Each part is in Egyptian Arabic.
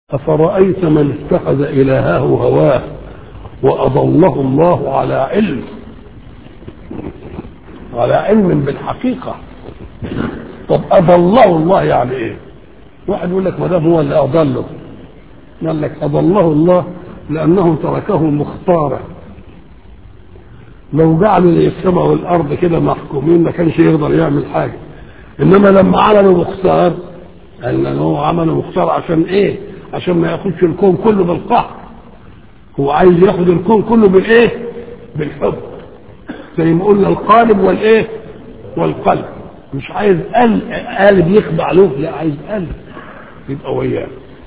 أفرأيت من اتخذ إلهه هواه وأضله الله على علم على علم بالحقيقة طب أضله الله يعني إيه؟ واحد يقول لك ما دام هو اللي أضله قال لك أضله الله لأنه تركه مختارا لو جعلوا السماء والأرض كده محكومين ما كانش يقدر يعمل حاجة إنما لما عملوا مختار قال ان هو عمله مختار عشان ايه عشان ما ياخدش الكون كله بالقهر هو عايز ياخد الكون كله بالايه بالحب زي ما قلنا القالب والايه والقلب مش عايز قلب قالب يخضع له لا عايز قلب يبقى وياه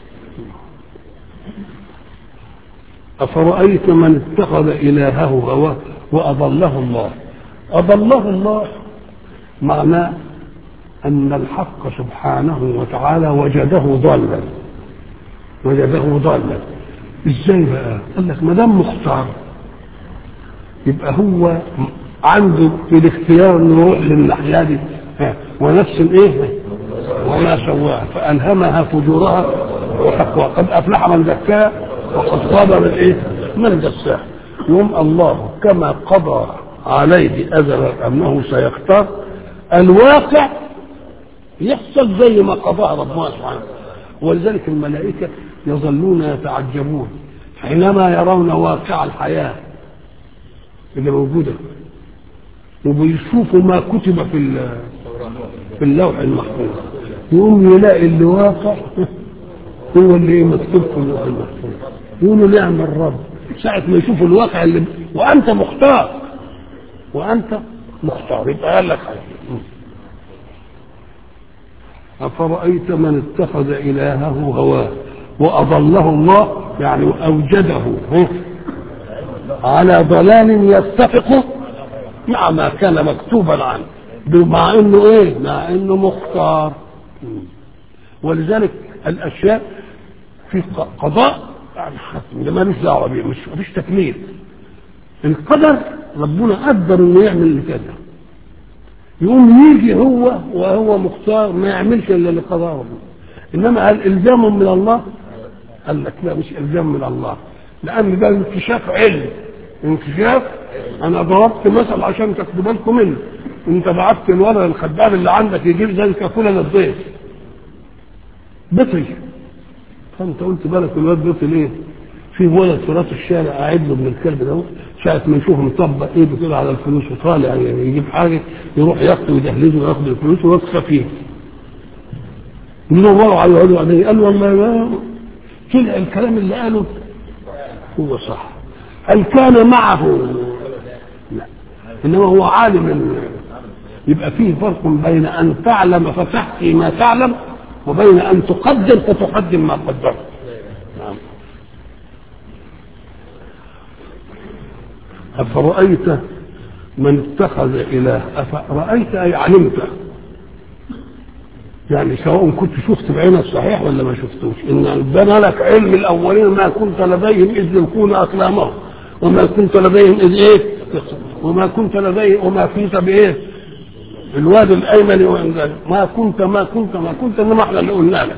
أفرأيت من اتخذ إلهه هواه وأضله الله أضله الله معناه أن الحق سبحانه وتعالى وجده ضالا وجده ضالا ازاي بقى؟ قال لك ما دام مختار يبقى هو عنده في الاختيار انه يروح للناحيه دي ونفس ايه؟ وما سواها فالهمها فجورها وتقوى قد افلح من زكاها وقد خاب من ايه؟ من دساها يوم الله كما قضى عليه ازلا انه سيختار الواقع يحصل زي ما قضاها ربنا سبحانه ولذلك الملائكة يظلون يتعجبون حينما يرون واقع الحياة اللي موجودة وبيشوفوا ما كتب في في اللوح المحفوظ يقوم يلاقي اللي واقع هو اللي مكتوب في اللوح المحفوظ يقولوا نعم الرب ساعة ما يشوفوا الواقع اللي وأنت مختار وأنت مختار يبقى قال لك حاجة أفرأيت من اتخذ إلهه هواه وأضله الله يعني أوجده على ضلال يتفق مع ما كان مكتوبا عنه مع انه ايه مع انه مختار ولذلك الاشياء في قضاء يعني حتم ده مالوش دعوه بيه مش مفيش تكميل القدر ربنا قدر انه يعمل كده يقوم يجي هو وهو مختار ما يعملش الا اللي قضاه ربنا انما هل الزام من الله؟ قال لك لا مش الزام من الله لان ده انكشاف علم انكشاف انا ضربت مثل عشان تاخدوا بالكم منه انت بعت الولد الخدام اللي عندك يجيب زي الكافوله للضيف بطري فانت قلت بالك الواد بطري ليه؟ في ولد في راس الشارع قاعد له ابن الكلب ده ساعة ما يشوفه مطبق ايده كده على الفلوس وطالع يعني يجيب حاجة يروح ياخده ويدهلزه وياخد الفلوس ويوقف فيه. يدوروا عليه يقعدوا عليه قال والله ما طلع الكلام اللي قاله هو صح. هل كان معه؟ لا. انما هو عالم يبقى فيه فرق بين ان تعلم فتحكي ما تعلم وبين ان تقدر فتقدم ما قدرت. نعم. أفرأيت من اتخذ إله أفرأيت أي علمت يعني سواء كنت شفت بعينك صحيح ولا ما شفتوش إن بنى لك علم الأولين ما كنت لديهم إذ يلقون أقلامهم وما كنت لديهم إذ إيه وما كنت لديهم وما كنت بإيه الواد الأيمن ما كنت ما كنت ما كنت إنما إحنا اللي قلنا لك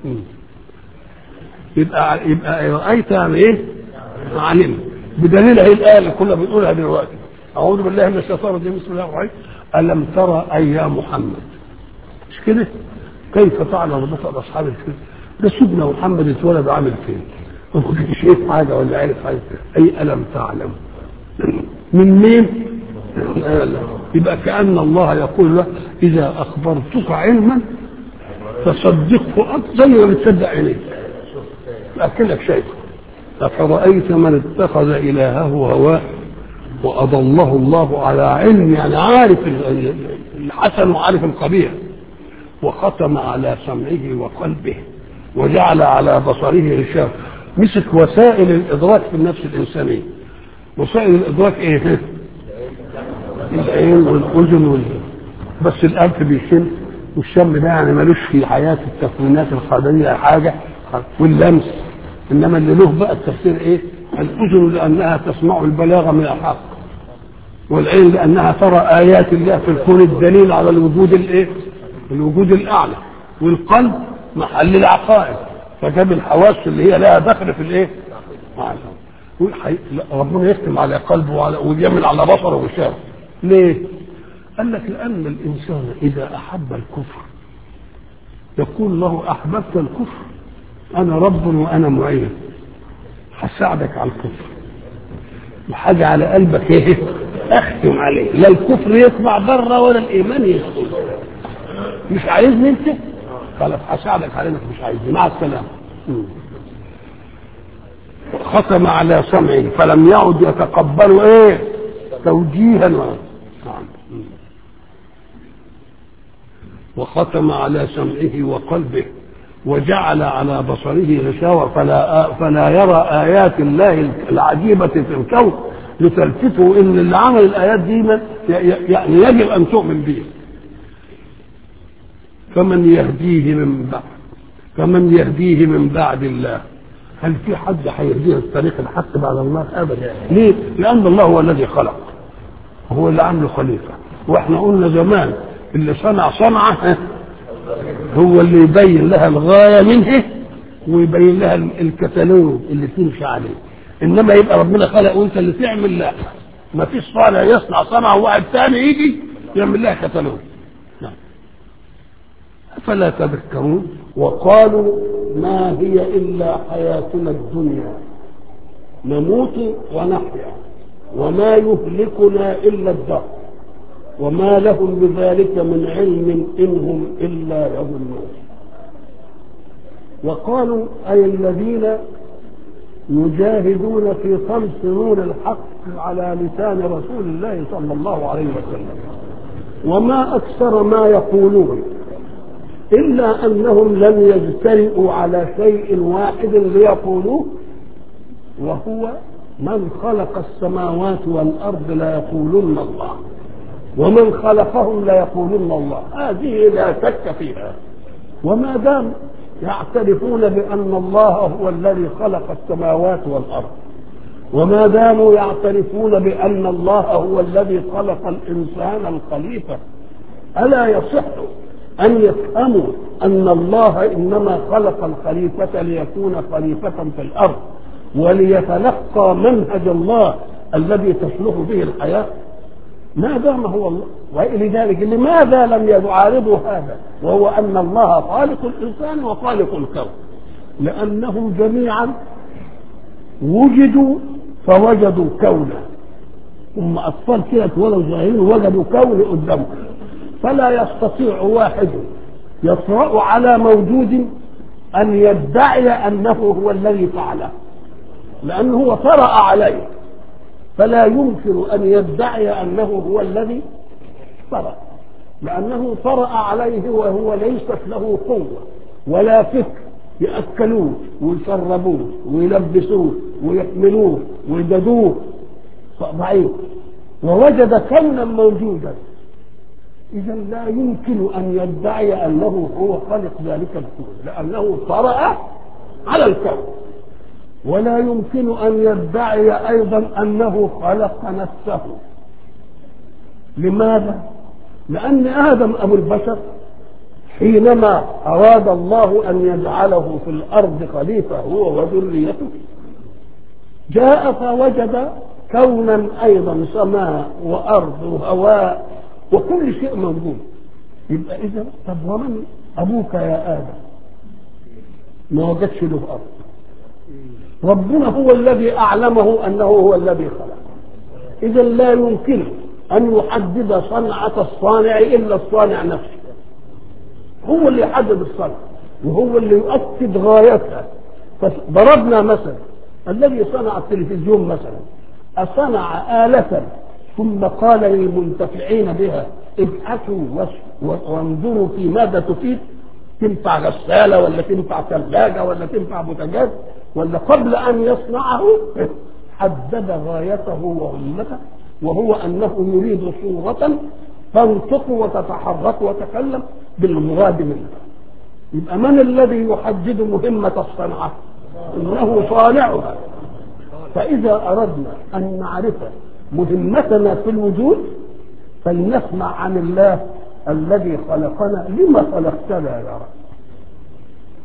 يبقى يبقى رأيت يعني إيه علمت بدليل هي الآية اللي كنا بنقولها دلوقتي أعوذ بالله من الشيطان الرجيم بسم الله الرحمن الرحيم ألم ترى أي يا محمد مش كده؟ كيف فعل ربك بأصحاب الفيل؟ ده سيدنا محمد اتولد عامل فين؟ ما كنتش شايف حاجة ولا عارف حاجة أي ألم تعلم من مين؟ يبقى كأن الله يقول له إذا أخبرتك علما فصدقه زي ما بتصدق عينيك لكنك شايفه أفرأيت من اتخذ إلهه هواه وأضله الله على علم يعني عارف الحسن وعارف القبيح وختم على سمعه وقلبه وجعل على بصره غشاوة مسك وسائل الإدراك في النفس الإنسانية وسائل الإدراك إيه؟ العين والأذن وال... بس الأنف بيشم والشم ده يعني ملوش في حياة التكوينات الخارجية حاجة واللمس انما اللي له بقى التفسير ايه الاذن لانها تسمع البلاغه من الحق والعين لانها ترى ايات الله في الكون الدليل على الوجود الايه الوجود الاعلى والقلب محل العقائد فجاب الحواس اللي هي لها دخل في الايه؟ ربنا يختم على قلبه وعلى ويعمل على بصره وشافه ليه؟ قال لك لأن الإنسان إذا أحب الكفر يقول له أحببت الكفر أنا رب وأنا معين هساعدك على الكفر وحاجة على قلبك إيه؟ أختم عليه لا الكفر يطلع بره ولا الإيمان يدخل مش عايزني أنت؟ خلاص هساعدك على إنك مش عايزني مع السلامة ختم على سمعه فلم يعد يتقبل ايه توجيها نعم وختم على سمعه وقلبه وجعل على بصره غشاوة فلا فلا يرى آيات الله العجيبة في الكون لتلفته إن اللي عمل الآيات دي يعني يجب أن تؤمن به فمن يهديه من بعد فمن يهديه من بعد الله هل في حد هيهديه الطريق الحق بعد الله ابدا ليه لان الله هو الذي خلق هو اللي عامله خليفه واحنا قلنا زمان اللي صنع صنعه هو اللي يبين لها الغايه منه ويبين لها الكتالوج اللي تمشي عليه انما يبقى ربنا خلق وانت اللي تعمل لا ما فيش صانع يصنع صنعه وواحد ثاني يجي يعمل لها كتالوج نعم افلا تذكرون وقالوا ما هي إلا حياتنا الدنيا نموت ونحيا وما يهلكنا إلا الدهر وما لهم بذلك من علم إن هم إلا يظنون وقالوا أي الذين يجاهدون في طمس نور الحق على لسان رسول الله صلى الله عليه وسلم وما أكثر ما يقولون إلا أنهم لم يجترئوا على شيء واحد ليقولوه وهو من خلق السماوات والأرض لا يقولون الله ومن خلقهم لا يقولون الله هذه لا شك فيها وما دام يعترفون بأن الله هو الذي خلق السماوات والأرض وما داموا يعترفون بأن الله هو الذي خلق الإنسان الخليفة ألا يصح أن يفهموا أن الله إنما خلق الخليفة ليكون خليفة في الأرض وليتلقى منهج الله الذي تصلح به الحياة ما دام هو الله ولذلك لماذا لم يعارضوا هذا وهو أن الله خالق الإنسان وخالق الكون لأنهم جميعا وجدوا فوجدوا كونه هم أطفال كده اتولدوا صغيرين وجدوا كون قدامهم فلا يستطيع واحد يطرأ على موجود أن يدعي أنه هو الذي فعله لأنه هو طرأ عليه فلا يمكن أن يدعي أنه هو الذي طرأ لأنه طرأ عليه وهو ليست له قوة ولا فكر يأكلوه ويشربوه ويلبسوه ويحملوه ويددوه ضعيف ووجد كونا موجودا إذا لا يمكن أن يدعي أنه هو خلق ذلك الكون لأنه طرأ على الكون ولا يمكن أن يدعي أيضا أنه خلق نفسه لماذا؟ لأن آدم أبو البشر حينما أراد الله أن يجعله في الأرض خليفة هو وذريته جاء فوجد كونا أيضا سماء وأرض وهواء وكل شيء موجود يبقى إذا طب ومن أبوك يا آدم ما وجدش له أرض ربنا هو الذي أعلمه أنه هو الذي خلق إذا لا يمكن أن يحدد صنعة الصانع إلا الصانع نفسه هو اللي يحدد الصنعة وهو اللي يؤكد غايتها ضربنا مثلا الذي صنع التلفزيون مثلا أصنع آلة ثم قال للمنتفعين بها ابحثوا وانظروا في ماذا تفيد تنفع غسالة ولا تنفع ثلاجة ولا تنفع بوتاجاز ولا قبل أن يصنعه حدد غايته وهمته وهو أنه يريد صورة تنطق وتتحرك وتتكلم بالمراد منها يبقى من الذي يحدد مهمة الصنعة إنه صانعها فإذا أردنا أن نعرف مهمتنا في الوجود فلنسمع عن الله الذي خلقنا لما خلقتنا يا رب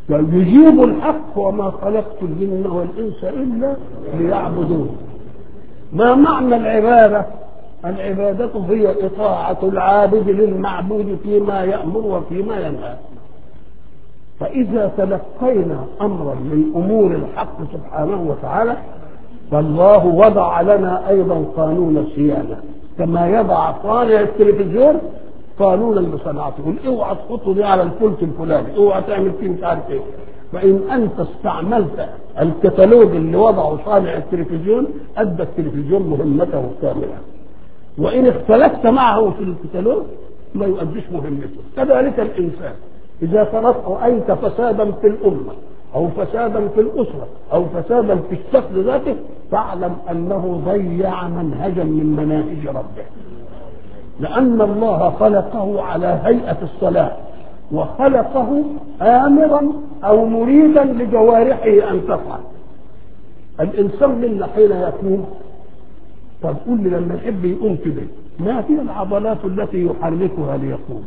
يجيب الحق وما خلقت الجن والانس الا ليعبدون ما معنى العباده العباده هي اطاعه العابد للمعبود فيما يامر وفيما ينهى فاذا تلقينا امرا من امور الحق سبحانه وتعالى فالله وضع لنا ايضا قانون الصيانه كما يضع صانع التلفزيون قانونا لصناعته يقول اوعى تحط دي على الفلك الفلاني اوعى تعمل فيه مش عارف ايه فان انت استعملت الكتالوج اللي وضعه صانع التلفزيون ادى التلفزيون مهمته كامله وان اختلفت معه في الكتالوج ما يؤديش مهمته كذلك الانسان اذا رايت فسادا في الامه او فسادا في الاسره او فسادا في الشخص ذاته فاعلم انه ضيع منهجا من مناهج ربه لأن الله خلقه على هيئة الصلاة وخلقه آمرا أو مريدا لجوارحه أن تفعل الإنسان منا حين يقوم طب قول لي لما يحب يقوم كده ما هي العضلات التي يحركها ليقوم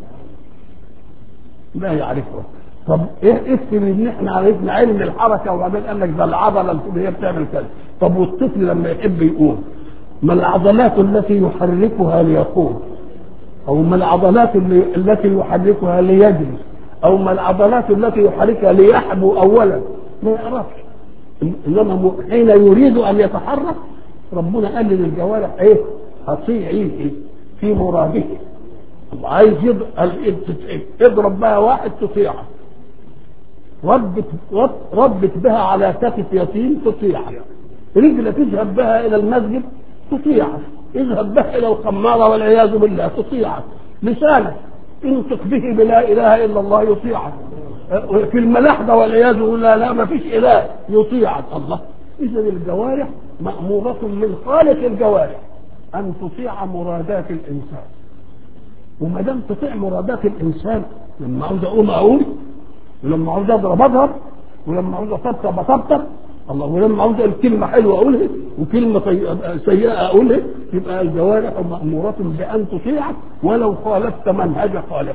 لا يعرفها طب ايه افهم ان احنا عرفنا علم الحركه وبعدين قال لك ده العضله اللي هي بتعمل كذا طب والطفل لما يحب يقوم ما العضلات التي يحركها ليقوم او ما العضلات اللي التي يحركها ليجري او ما العضلات التي يحركها ليحبو اولا ما يعرفش انما حين يريد ان يتحرك ربنا قال للجوارح ايه اطيعيه في مراده عايز يضرب بها واحد تطيعه ربت ربت بها على كتف يتيم تطيعه رجل تذهب بها الى المسجد تطيعه اذهب به الى الخمارة والعياذ بالله تطيعك لسانك انطق به بلا اله الا الله يطيعك في الملاحدة والعياذ بالله لا ما فيش اله يطيعك الله اذا الجوارح مأمورة من خالق الجوارح ان تطيع مرادات الانسان وما دام تطيع مرادات الانسان لما عاوز اقوم اقول ولما عاوز اضرب اضرب ولما عاوز اطبطب اطبطب الله ولما عاوز اقول كلمه حلوه اقولها وكلمه سيئه اقولها يبقى الجوارح ماموره بان تطيعك ولو خالفت منهج خالقك.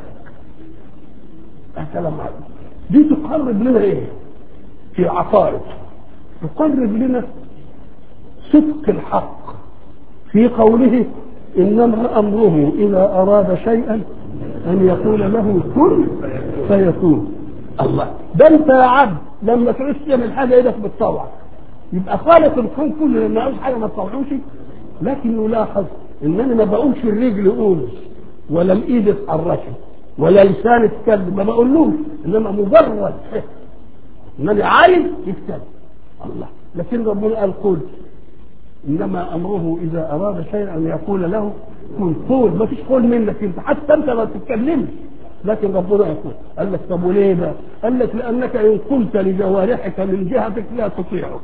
كلام عادي. دي تقرب لنا ايه؟ في عقائد تقرب لنا صدق الحق في قوله انما امره اذا اراد شيئا ان يقول له كن فيكون الله ده انت يا عبد لما تعوز تعمل حاجه ايدك بتطوع يبقى خالق الكون كله لما عاوز حاجه ما تطوعوش لكن يلاحظ ان انا ما بقولش الرجل قول ولا الايد اتحركت ولا لسان اتكلم ما بقولوش انما مجرد انني عايز يتكلم الله لكن ربنا قال قول انما امره اذا اراد شيئا ان يقول له كن قول ما فيش قول منك انت حتى انت ما تتكلمش لكن ربنا يقول قال لك طب وليه ده؟ قال لك لانك ان قلت لجوارحك من جهتك لا تطيعه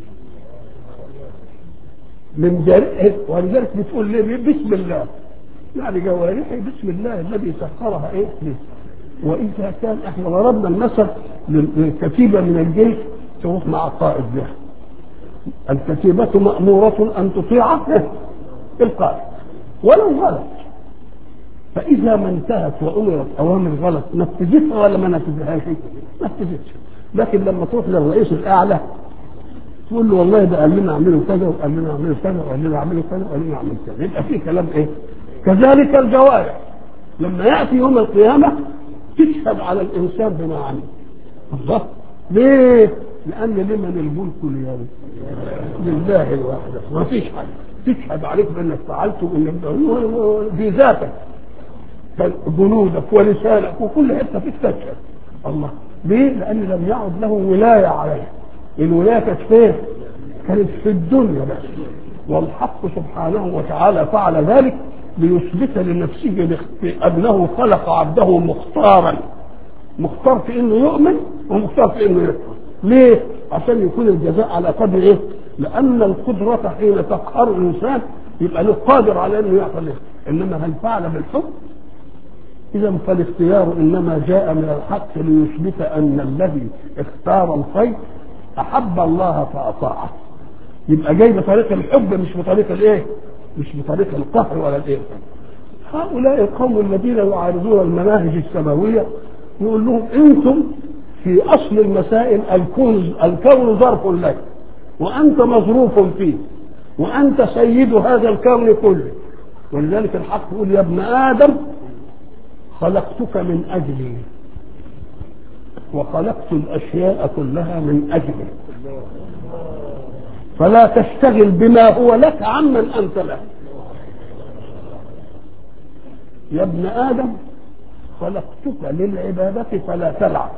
من جارحك ولذلك بتقول ليه بسم الله يعني جوارحي بسم الله الذي سخرها ايه ليه واذا كان احنا ضربنا المثل للكتيبه من الجيش تروح مع القائد بها الكتيبة مأمورة أن تطيع القائد ولو غلط فإذا ما انتهت وأمرت أوامر غلط نفذتها ولا ما نفذهاش؟ نفذتها لكن لما تروح للرئيس الأعلى تقول له والله ده قال لنا اعملوا كذا وقال لنا اعملوا كذا وقال لنا اعملوا كذا وقال لنا اعملوا كذا يبقى في كلام ايه؟ كذلك الجوارح لما ياتي يوم القيامه تشهد على الانسان بما عمل الله ليه؟ لان لمن الملك اليوم لله الواحد ما فيش حاجه تشهد عليك بانك فعلت وانك في ذاتك جنودك ولسانك وكل حته فيك تشهد الله ليه؟ لان لم يعد له ولايه عليه الولايه كانت فين؟ كانت في الدنيا بس والحق سبحانه وتعالى فعل ذلك ليثبت لنفسه انه خلق عبده مختارا مختار في انه يؤمن ومختار في انه يكفر ليه؟ عشان يكون الجزاء على قدر ايه؟ لان القدرة حين تقهر الانسان يبقى له قادر على انه يعمل ايه؟ انما هل فعل بالحكم؟ اذا فالاختيار انما جاء من الحق ليثبت ان الذي اختار الخير احب الله فاطاعه يبقى جاي بطريق الحب مش بطريق الايه؟ مش بطريق القهر ولا الايه؟ هؤلاء القوم الذين يعارضون المناهج السماويه يقول لهم انتم في اصل المسائل الكون الكون ظرف لك وانت مظروف فيه وانت سيد هذا الكون كله ولذلك الحق يقول يا ابن ادم خلقتك من اجلي وخلقت الاشياء كلها من اجلي فلا تشتغل بما هو لك عمن انت له يا ابن ادم خلقتك للعباده فلا تلعب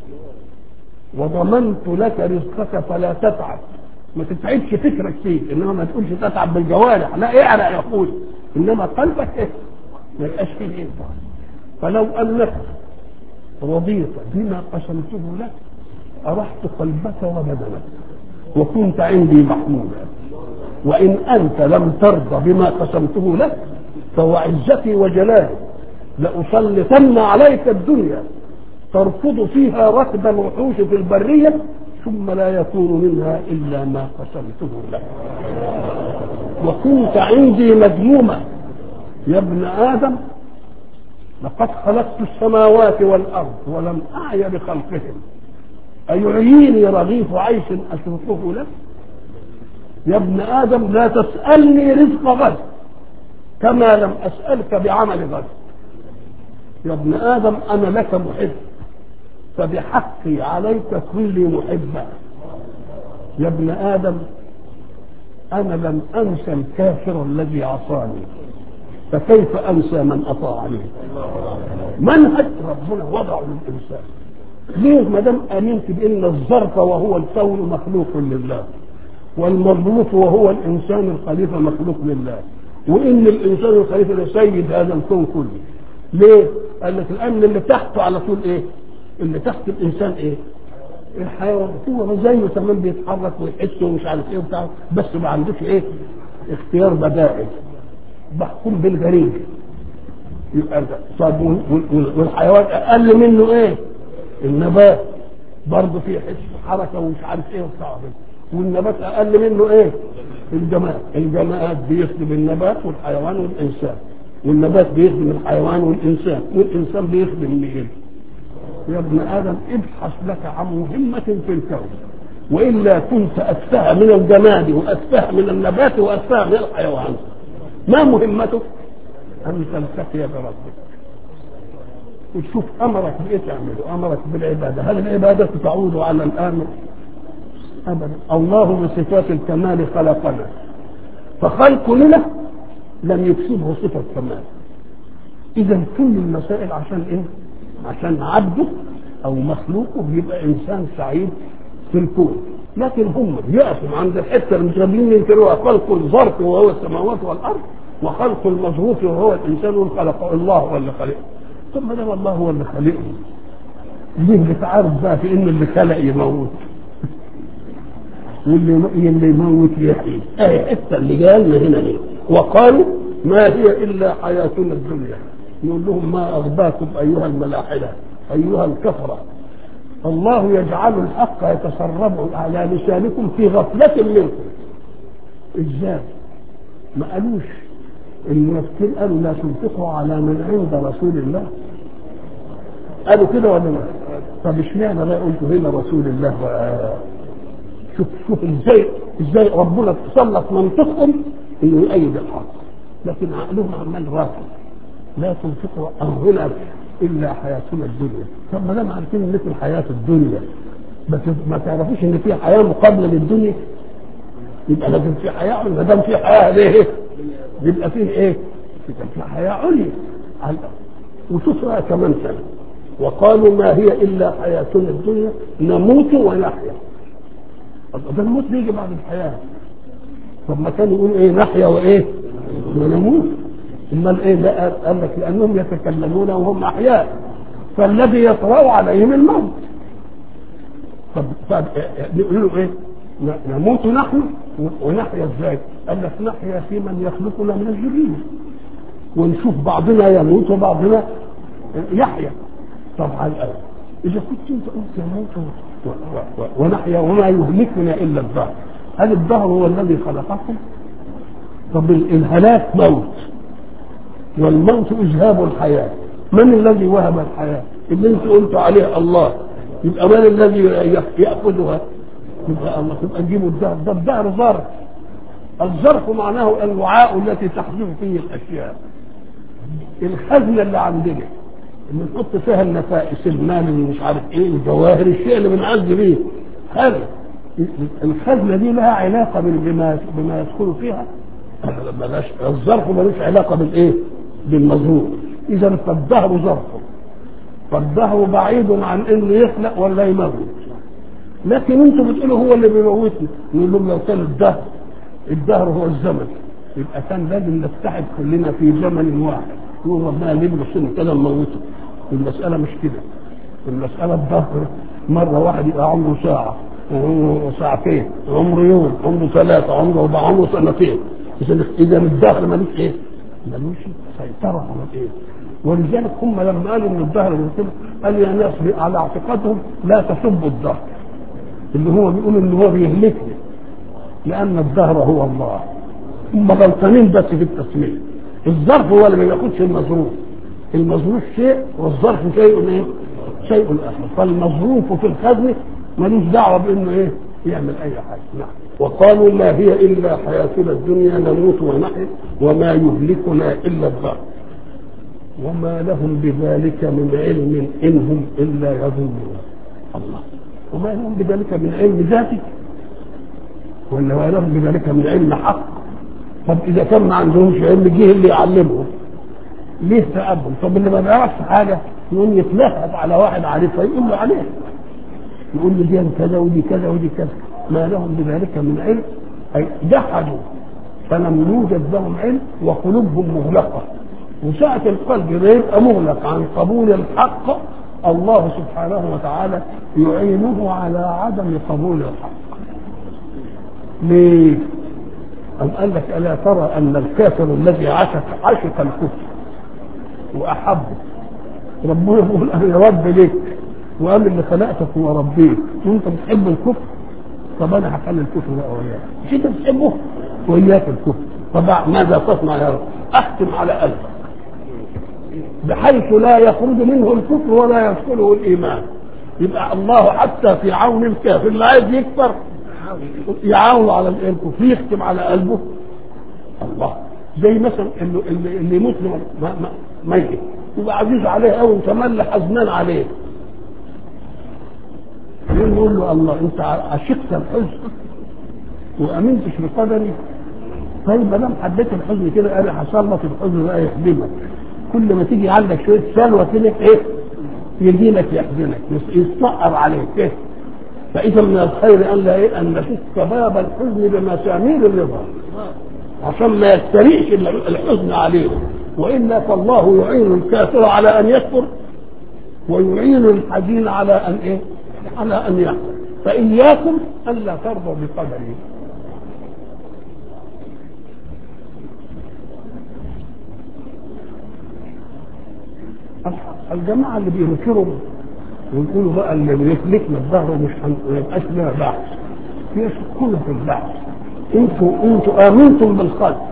وضمنت لك رزقك فلا تتعب ما تتعبش فكرك فيه انما ما تقولش تتعب بالجوارح لا اعرق يا اخوي انما قلبك ايه ما يبقاش فيه ينفع فلو انك رضيت بما قسمته لك ارحت قلبك وبدنك وكنت عندي محمودا وان انت لم ترضى بما قسمته لك فوعزتي وجلالي لأسلطن عليك الدنيا ترفض فيها ركب الوحوش في البرية ثم لا يكون منها إلا ما قسمته لك وكنت عندي مذموما يا ابن آدم لقد خلقت السماوات والأرض ولم أعي بخلقهم أيعيني رغيف عيش أشرقه لك يا ابن آدم لا تسألني رزق غد كما لم أسألك بعمل غد يا ابن آدم أنا لك محب فبحقي عليك كن لي محبا يا ابن آدم أنا لم أنسى الكافر الذي عصاني فكيف أنسى من أطاعني منهج ربنا وضعه للإنسان ليه ما دام امنت بان الظرف وهو الكون مخلوق لله والمظروف وهو الانسان الخليفه مخلوق لله وان الانسان الخليفه ده سيد هذا الكون كله ليه؟ قال لك الامن اللي تحته على طول ايه؟ اللي تحت الانسان ايه؟ الحيوان هو زيه تمام بيتحرك ويحس ومش عارف ايه وبتاع بس ما عندوش ايه؟ اختيار بدائل محكوم بالغريب يبقى طب والحيوان اقل منه ايه؟ النبات برضه فيه حس حركه ومش عارف ايه وبتاع والنبات اقل منه ايه؟ الجماد الجماد بيخدم النبات والحيوان والانسان والنبات بيخدم الحيوان والانسان والانسان بيخدم مين؟ يا ابن ادم ابحث لك عن مهمه في الكون والا كنت اتفه من الجماد واتفه من النبات واتفه من الحيوان ما مهمتك؟ ان تلتقي بربك وتشوف امرك بايه تعمله امرك بالعباده هل العباده تعود على الامر ابدا الله بصفات الكمال خلقنا فخلقنا لم يكسبه صفه كمال اذا كل المسائل عشان ايه عشان عبده او مخلوقه يبقى انسان سعيد في الكون لكن هم يقفوا عند الحته اللي مش راضيين ينكروها خلق الظرف وهو السماوات والارض وخلق المظروف وهو الانسان والخلق الله هو اللي خلقه ثم ده الله هو اللي خلقه ليه بتعارض بقى في ان اللي خلق يموت واللي اللي يموت يحيي اهي الحته اللي قالنا هنا ليه وقالوا ما هي الا حياتنا الدنيا نقول لهم ما اغباكم ايها الملاحده ايها الكفره الله يجعل الحق يتسرب على لسانكم في غفله منكم ازاي ما قالوش المنافقين قالوا لا تنفقوا على من عند رسول الله قالوا كده ولا لا؟ طب اشمعنى بقى قلتوا هنا رسول الله بقى شوف شوف ازاي ازاي ربنا تسلط منطقهم انه يؤيد الحق لكن عقلهم عمال رافض لا تنفقوا هنا الا حياتنا الدنيا طب ما دام عارفين ان في الحياه الدنيا ما تعرفوش ان في حياه مقابله للدنيا يبقى لازم في حياه ما دام في حياه ليه؟ يبقى فيه ايه؟ يبقى في حياه عليا وشوفها كمان سنه وقالوا ما هي الا حياتنا الدنيا نموت ونحيا ده الموت بيجي بعد الحياه طب ما كانوا يقولوا ايه نحيا وايه؟ ونموت امال ايه ده قال لك لانهم يتكلمون وهم احياء فالذي يطرا عليهم الموت طب يقولوا ايه؟ نموت نحن ونحيا ازاي؟ قال لك نحيا في من يخلقنا من الذريه ونشوف بعضنا يموت وبعضنا يحيا طبعا اذا كنت انت قلت يموت ونحيا وما يهلكنا الا الدهر هل الدهر هو الذي خلقكم؟ طب الهلاك موت والموت اذهاب الحياه من الذي وهب الحياه؟ اللي انت قلت عليه الله يبقى من الذي ياخذها يبقى الله تبقى نجيبه الدهر ده الدهر ظرف الظرف معناه الوعاء التي تحدث فيه الاشياء الخزنه اللي عندنا اللي نحط فيها النفائس المال اللي مش عارف ايه الجواهر الشيء اللي بنعز بيه هذا الخزنه دي لها علاقه بما بما يدخل فيها بلاش الظرف ملوش علاقه بالايه؟ بالمظروف اذا فالدهر ظرفه فالدهر بعيد عن انه يخلق ولا يموت لكن انتوا بتقولوا هو اللي بيموتنا نقول لهم لو كان الدهر الدهر هو الزمن يبقى كان لازم نتحد كلنا في زمن واحد نقول ربنا نبني سنه كده نموته المسألة مش كده المسألة الظهر مرة واحد يبقى عمره ساعة عمره ساعتين عمره يوم عمره ثلاثة عمره أربعة عمره سنتين إذا إذا الدهر ملوش إيه؟ ملوش سيطرة على الإيه؟ ولذلك هم لما قالوا ان الدهر من كده قالوا يا ناس على اعتقادهم لا تسبوا الدهر اللي هو بيقول ان هو بيهلكني لان الدهر هو الله هم غلطانين بس في التسميه الظرف هو اللي ما بياخدش المظروف المظروف شيء والظرف شيء ايه؟ شيء اخر فالمظروف في الخزنه ملوش دعوه بانه ايه؟ يعمل اي حاجه نعم وقالوا ما هي الا حياتنا الدنيا نموت ونحيا وما يهلكنا الا الدهر وما لهم بذلك من علم إن هم إلا يظنون الله وما لهم بذلك من علم ذاتي ولا ما لهم بذلك من علم حق طب إذا كان ما عندهمش علم جه اللي يعلمهم ليه تأبهم طب اللي ما بيعرفش حاجة يقوم يتلهف على واحد عارفها يقول له عليه يقول له دي كذا ودي كذا ودي كذا ما لهم بذلك من علم أي جحدوا فلم يوجد لهم علم وقلوبهم مغلقه وساعة القلب يبقى مغلق عن قبول الحق الله سبحانه وتعالى يعينه على عدم قبول الحق ليه؟ أم قال لك ألا ترى أن الكافر الذي عشق عشق الكفر وأحبه ربنا يقول أنا يا رب ليك وأنا اللي خلقتك وربيك وأنت بتحب الكفر طب أنا هخلي الكفر بقى وياك مش أنت بتحبه وإياك الكفر طب ماذا تصنع يا رب؟ أختم على قلبك بحيث لا يخرج منه الكفر ولا يدخله الايمان يبقى الله حتى في عون الكافر اللي عايز يكفر يعاون على الكفر يختم على قلبه الله زي مثلا اللي, اللي, اللي مسلم ميت يبقى عزيز عليه قوي وتملى حزنان عليه يقول له الله انت عشقت الحزن وامنتش بقدري طيب ما دام حبيت الحزن كده انا هسلط الحزن بقى يخدمك كل ما تيجي عندك شويه سلوى كده ايه يجي لك يحزنك يستقر عليك ايه فاذا من الخير ان لا ايه ان نشق باب الحزن بمسامير الرضا عشان ما يستريحش الحزن عليه والا فالله يعين الكافر على ان يكفر ويعين الحزين على ان ايه على ان يحزن فاياكم الا ترضوا بقدره الجماعة اللي بينكروا ويقولوا بقى اللي بيهلكنا الظهر ومش ما يبقاش لها بعث يشكون في البعث انتوا انتوا امنتم بالخلق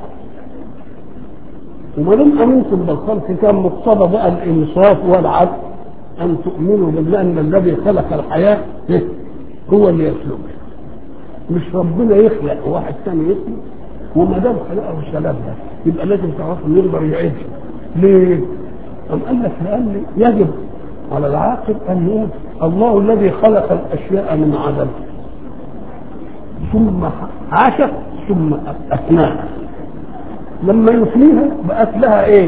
وما دام امنتم بالخلق كان مقتضى بقى الانصاف والعدل ان تؤمنوا بالله ان الذي خلق الحياه هو اللي يخلقها مش ربنا يخلق واحد ثاني يخلق وما دام خلقه وسلامها يبقى لازم تعرفوا انه يقدر يعيش ليه؟ أم قال لك لأن يجب على العاقل أن يقول الله الذي خلق الأشياء من عدم ثم عاشت ثم أفناها لما يفنيها بقت لها إيه؟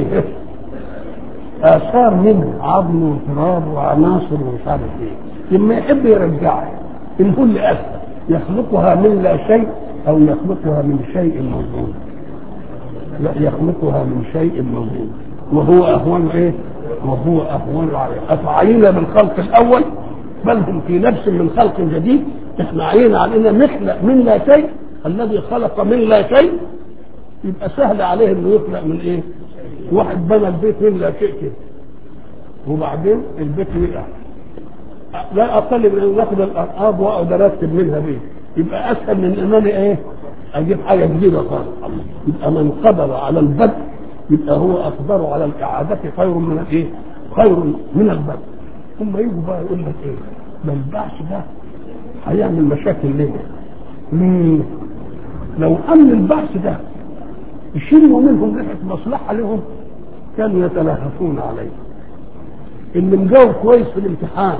آثار منها عظم وتراب وعناصر ومش عارف إيه لما يحب يرجعها الكل أسهل يخلقها من لا شيء أو يخلقها من شيء موجود لا يخلقها من شيء موجود وهو اهون ايه؟ وهو اهون عليه افعينا بالخلق الاول بل هم في نفس من خلق جديد احنا عينا على ان نخلق من لا شيء الذي خلق من لا شيء يبقى سهل عليه انه يخلق من ايه؟ واحد بنى البيت من لا شيء كده وبعدين البيت وقع لا اقل من ان ناخد الارقام واقعد ارتب منها بيت يبقى اسهل من انني ايه؟ اجيب حاجه جديده خالص يبقى من قدر على البدء يبقى هو اقدر على الاعاده خير من الايه؟ خير من البدء ثم يجوا بقى يقول لك ايه؟ ده البعث ده هيعمل مشاكل ليه؟ ليه؟ لو ان البعث ده يشيلوا منهم ريحه مصلحه لهم كانوا يتلهفون عليه اللي مجاوب كويس في الامتحان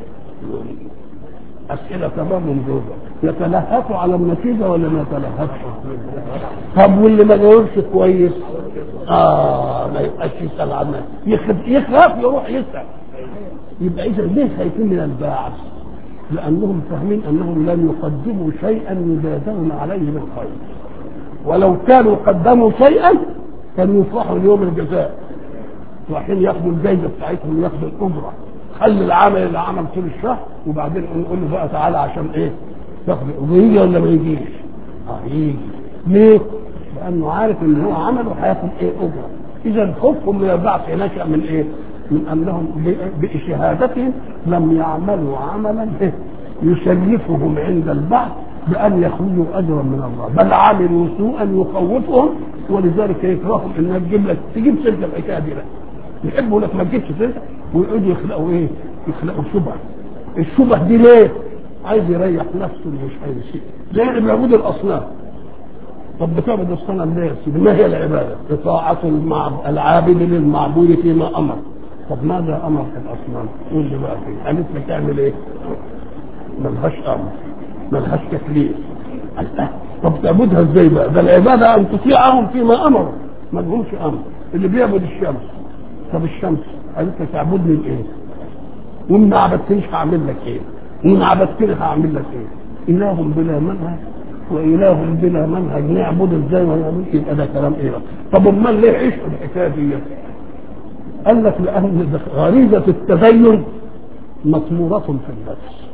اسئله تمام مجاوبه يتلهفوا على النتيجه ولا ما يتلهفش طب واللي ما جاوبش كويس اه ما يبقاش يسال عنها يخاف يخاف يروح يسال يبقى اذا ليه خايفين من الباعث؟ لانهم فاهمين انهم لن يقدموا شيئا يجازون عليه بالخير ولو كانوا قدموا شيئا كانوا يفرحوا اليوم الجزاء رايحين ياخدوا الجايزه بتاعتهم وياخدوا الاجره خلي العمل اللي عمل طول الشهر وبعدين نقول له بقى تعالى عشان ايه؟ تاخد ويجي ولا ما يجيش؟ اه يجي ليه؟ لانه عارف ان هو عمل وهياخد ايه اجره اذا خوفهم من البعث نشا من ايه؟ من انهم بشهادتهم لم يعملوا عملا يشرفهم عند البعث بان يخرجوا اجرا من الله بل عملوا سوءا يخوفهم ولذلك يكرههم انها تجيب لك تجيب سيره الحكايه دي لك يحبوا لك ما تجيبش سيرتها ويقعدوا يخلقوا ايه؟ يخلقوا شبهه الشبه دي ليه؟ عايز يريح نفسه مش عايز شيء زي اللي بيعبدوا الاصنام طب بتعبد الصنم ليه يا سيدي؟ ما هي العباده؟ اطاعه العابد للمعبود فيما امر طب ماذا امر في الاصنام؟ قول لي بقى فيه قالت لك تعمل ايه؟ ملهاش امر ملهاش تكليف الله طب تعبدها ازاي بقى؟ ده العباده ان تطيعهم فيما امروا ما لهمش امر اللي بيعبد الشمس طب الشمس قالت لك تعبدني بايه؟ وان ما عبدتنيش هعمل لك ايه؟ وان عبدتني هعمل لك ايه؟ اله بلا منهج واله بلا منهج نعبد ازاي ونعمل يبقى ده كلام ايه بقى؟ طب امال ليه عشت الحكايه دي؟ قال لك لان غريزه التدين مطمورة في النفس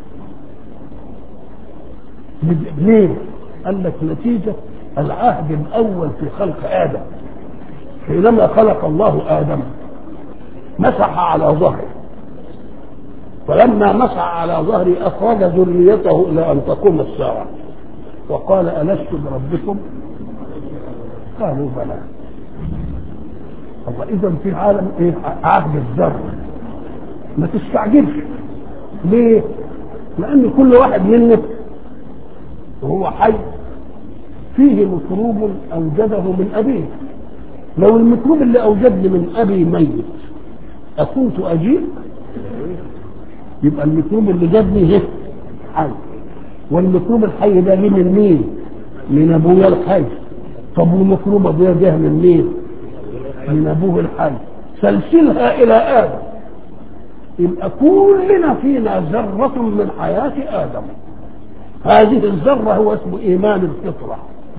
ليه؟ قال لك نتيجة العهد الأول في خلق آدم حينما خلق الله آدم مسح على ظهره فلما مسح على ظهره أخرج ذريته إلى أن تقوم الساعة وقال ألست بربكم؟ قالوا بلى الله إذا في عالم إيه؟ عهد الذر ما تستعجلش ليه؟ لأن كل واحد منك وهو حي فيه مكروب أوجده من أبيه لو المكروب اللي أوجدني من أبي ميت أكنت أجيب يبقى الميكروب اللي جابني هي حي والميكروب الحي ده جه من مين؟ من ابويا الحي طب والميكروب ابويا جه من مين؟ من ابوه الحي سلسلها الى ادم يبقى كلنا فينا ذرة من حياة آدم هذه الذرة هو اسمه إيمان الفطرة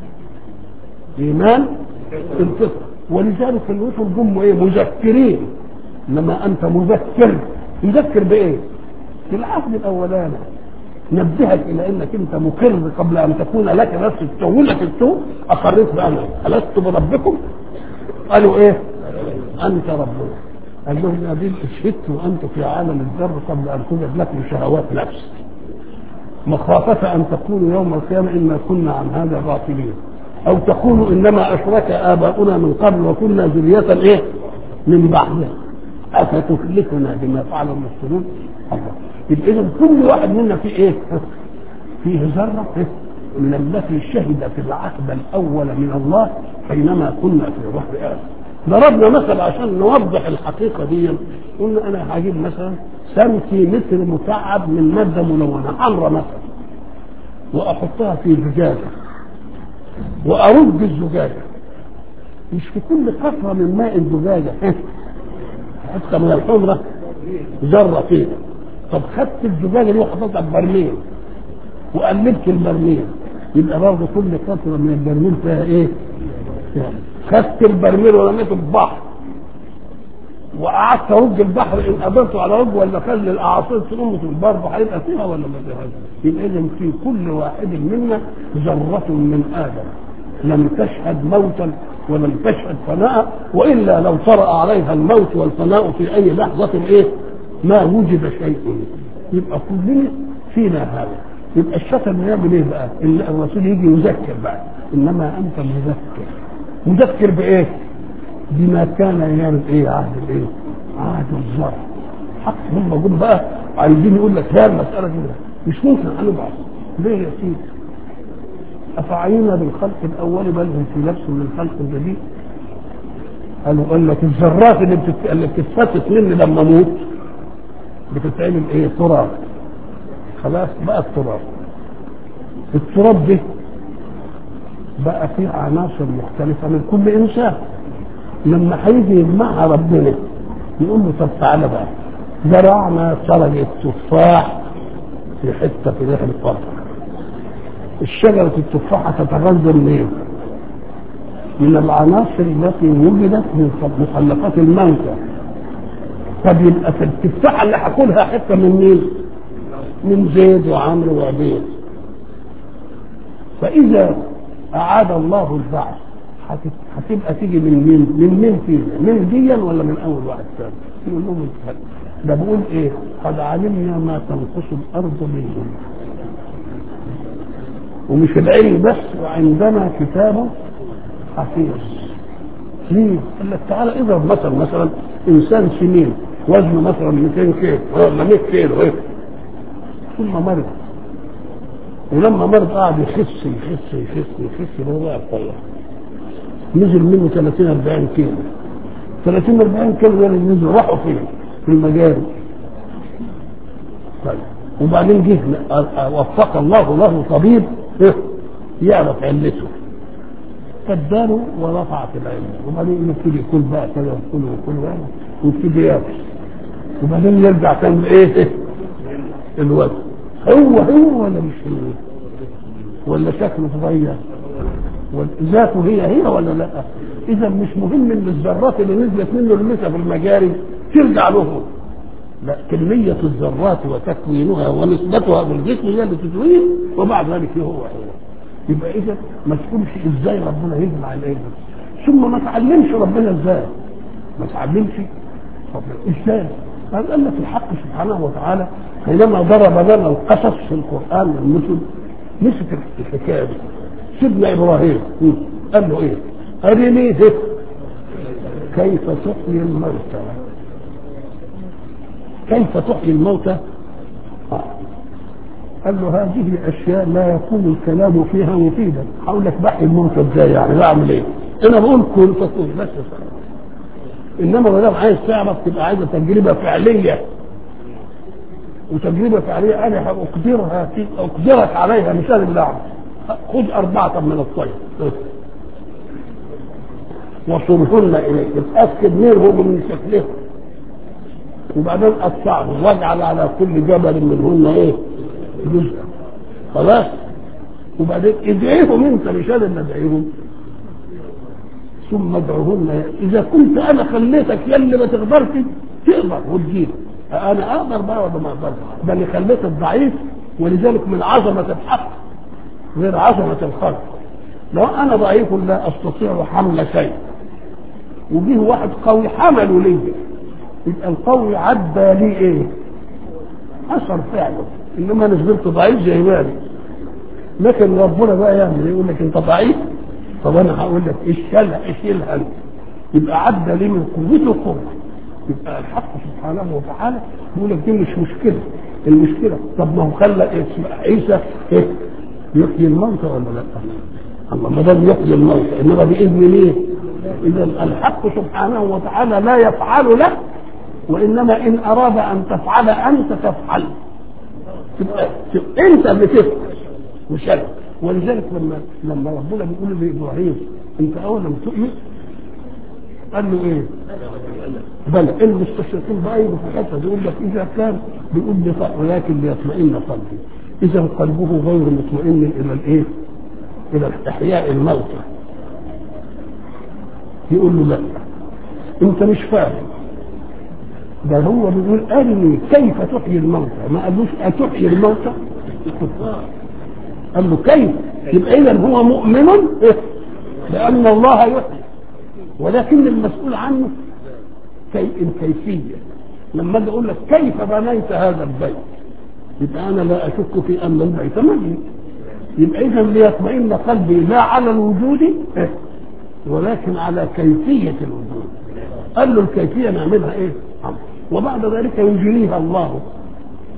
إيمان الفطرة ولذلك الرسل جم إيه مذكرين إنما أنت مذكر مذكر بإيه؟ في العهد الأولاني نبهك إلى أنك أنت مقر قبل أن تكون لك نفس تقول لك السوء أقريت بأنا ألست بربكم؟ قالوا إيه؟ أنت ربنا قال لهم يا دين اشهدت وانتم في عالم الذر قبل ان توجد لكم شهوات نفس مخافة أن تقولوا يوم القيامة إنا كنا عن هذا غافلين أو تقولوا إنما أشرك آباؤنا من قبل وكنا ذرية إيه؟ من بعدها أفتهلكنا بما فعل المفسدون الله يبقى إذا كل واحد منا فيه إيه؟ فيه ذرة إيه؟ من التي شهد في العهد الأول من الله حينما كنا في رحب آدم ضربنا مثل عشان نوضح الحقيقة دي قلنا أنا هجيب مثلا سنتيمتر مكعب من مادة ملونة حمراء مثلا وأحطها في زجاجة وأرد الزجاجة مش في كل قطرة من ماء الزجاجة حتى من الحمرة ذرة فيها طب خدت الزجاجة دي وحطيتها في برميل وقلبت البرميل يبقى برضه كل قطرة من البرميل فيها إيه؟ فيها خدت البرميل ورميته في البحر وقعدت ارج البحر ان قدرت على رج ولا خلي الاعاصير تقوم في برضه هيبقى فيها ولا ما فيهاش؟ يبقى اذا في كل واحد منا ذره من ادم لم تشهد موتا ولم تشهد فناء والا لو طرا عليها الموت والفناء في اي لحظه ايه؟ ما وجد شيء يبقى كلنا فينا هذا يبقى الشطر يعمل ايه بقى؟ الرسول يجي يذكر بقى انما انت مذكر مذكر بايه؟ بما كان يعمل ايه عهد الايه؟ عهد الزرع حق هم جم بقى عايزين يقول لك هي المساله دي مش ممكن هنبعث ليه يا سيدي؟ افعينا بالخلق الاول بل هم في نفس من خلق جديد قالوا قال لك الذرات اللي بتت... اللي بتتفتت مني لما اموت بتتعمل ايه؟ تراب خلاص بقى التراب التراب ده بقى فيه عناصر مختلفة من كل إنسان لما هيجي يجمعها ربنا يقول له طب تعالى بقى زرعنا شجرة تفاح في حتة في داخل القبر الشجرة التفاحة تتغذى منين؟ من العناصر التي وجدت من مخلفات الموتى طب يبقى في التفاحة اللي هاكلها حتة من مين؟ من زيد وعمرو وعبيد فإذا أعاد الله البعث هتبقى تيجي من مين؟ من مين فينا؟ من ديا ولا من أول واحد ثاني؟ يقول لهم ده بقول إيه؟ قد علمنا ما تنقص الأرض منهم ومش العلم بس وعندنا كتاب حفيظ ليه؟ قال لك تعالى اضرب مثلا مثلا انسان سمين وزنه مثلا 200 كيلو ولا 100 كيلو ايه ثم مرض ولما مرض قعد يخس يخس يخس يخس هو بقى طلع نزل منه 30 40 كيلو 30 40 كيلو يعني نزل راحوا فين؟ في المجاري طيب وبعدين جه وفق الله له طبيب يعرف علته فاداله ورفعت العلم وبعدين يبتدي يقول بقى كذا ويقول ويقول بقى ويبتدي ياكل وبعدين يرجع تاني ايه الوزن هو هو ولا مش هو ولا شكله اتغير ذاته هي هي ولا لا اذا مش مهم ان الذرات اللي نزلت منه المسا في المجاري ترجع له لا كمية الذرات وتكوينها ونسبتها في الجسم هي اللي تتوين وبعد ذلك هو هو يبقى اذا ما تقولش ازاي ربنا يجمع العلم ثم ما تعلمش ربنا ازاي ما تعلمش ربنا ازاي قال لك الحق سبحانه وتعالى حينما ضرب لنا القصص في القران والمثل مسك الحكايه دي سيدنا ابراهيم قال له ايه؟ ارني كيف تحيي الموتى كيف تحيي الموتى قال له هذه اشياء لا يكون الكلام فيها مفيدا هقول لك بحي الموتى ازاي يعني بعمل ايه انا بقول كن فكن بس انما ما دام عايز تعرف تبقى عايزه تجربه فعليه وتجربه فعليه انا اقدرها في اقدرك عليها مثال اللعب خذ اربعه من الطير وصرهن اليك اتاكد منهم من شكلهم وبعدين قطعهم واجعل على كل جبل منهن ايه جزء خلاص وبعدين ادعيهم انت مش انا اللي ادعيهم ثم ادعوهن اذا كنت انا خليتك يا اللي ما تقدرش تقدر وتجيب انا اقدر بقى ولا ما اقدرش ده اللي خليت الضعيف ولذلك من عظمه الحق غير عظمه الخلق لو انا ضعيف لا استطيع حمل شيء وجيه واحد قوي حمله لي يبقى القوي عدى لي ايه؟ اثر فعله انما انا صبرت ضعيف زي مالي لكن ربنا بقى يعمل يقول لك انت ضعيف طب انا هقول لك اشيلها اشيلها انت يبقى عدى لي من قوته قوه يبقى الحق سبحانه وتعالى يقول لك دي مش مشكله المشكله طب ما هو خلى عيسى ايه يحيي الموتى ولا لا؟ الله ما دام يحيي الموتى انما باذن مين؟ اذا الحق سبحانه وتعالى لا يفعل لك وانما ان اراد ان تفعل انت تفعل تبقى انت اللي تفعل مش انا ولذلك لما لما ربنا بيقول لابراهيم انت اولا تؤمن قال له ايه؟ بلى المستشرقين بقى يجوا في الحته دي يقول لك اذا كان بيقول لي ولكن ليطمئن قلبي اذا قلبه غير مطمئن الى الايه؟ الى احياء الموتى يقول له لا انت مش فاهم ده هو بيقول ارني كيف تحيي الموتى ما قالوش اتحيي الموتى قال له كيف يبقى اذا هو مؤمن بان الله يحيي ولكن المسؤول عنه كي الكيفيه لما اجي اقول لك كيف بنيت هذا البيت يبقى انا لا اشك في ان البيت مبني يبقى اذا ليطمئن قلبي لا على الوجود ولكن على كيفيه الوجود قال له الكيفيه نعملها ايه؟ وبعد ذلك يجريها الله